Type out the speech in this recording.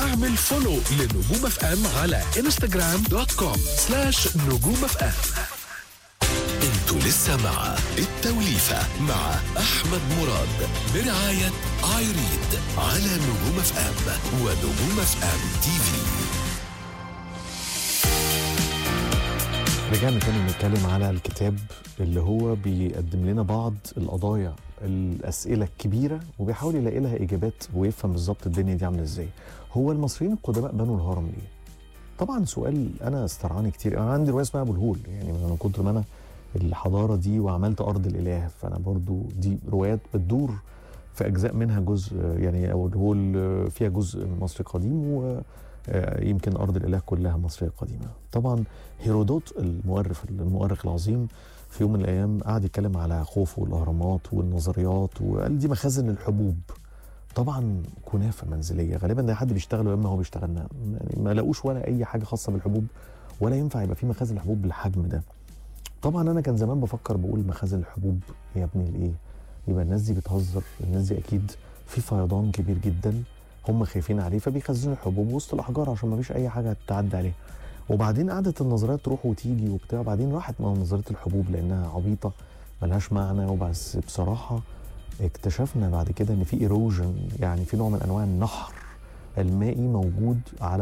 واعمل فولو لنجوم اف ام على انستغرام دوت كوم سلاش نجوم اف ام انتوا لسه مع التوليفة مع احمد مراد برعاية ايريد على نجوم اف ام ونجوم اف ام تي في رجعنا تاني نتكلم على الكتاب اللي هو بيقدم لنا بعض القضايا الأسئلة الكبيرة وبيحاول يلاقي لها إجابات ويفهم بالظبط الدنيا دي عاملة إزاي هو المصريين القدماء بنوا الهرم ليه؟ طبعا سؤال أنا استرعاني كتير أنا عندي رواية اسمها أبو الهول يعني من كتر ما أنا الحضارة دي وعملت أرض الإله فأنا برضو دي روايات بتدور في أجزاء منها جزء يعني أبو الهول فيها جزء مصري قديم و يمكن ارض الاله كلها مصريه قديمه. طبعا هيرودوت المؤرخ المؤرخ العظيم في يوم من الايام قعد يتكلم على خوفو والاهرامات والنظريات وقال دي مخازن الحبوب. طبعا كنافه منزليه غالبا ده حد بيشتغل واما هو بيشتغل يعني ما لاقوش ولا اي حاجه خاصه بالحبوب ولا ينفع يبقى في مخازن الحبوب بالحجم ده. طبعا انا كان زمان بفكر بقول مخازن الحبوب يا ابني الايه؟ يبقى الناس دي بتهزر الناس دي اكيد في فيضان كبير جدا هم خايفين عليه فبيخزنوا الحبوب وسط الاحجار عشان ما فيش اي حاجه تعدي عليها وبعدين قعدت النظريات تروح وتيجي وبتاع وبعدين راحت مع نظريه الحبوب لانها عبيطه ملهاش معنى وبس بصراحه اكتشفنا بعد كده ان في ايروجن يعني في نوع من انواع النحر المائي موجود على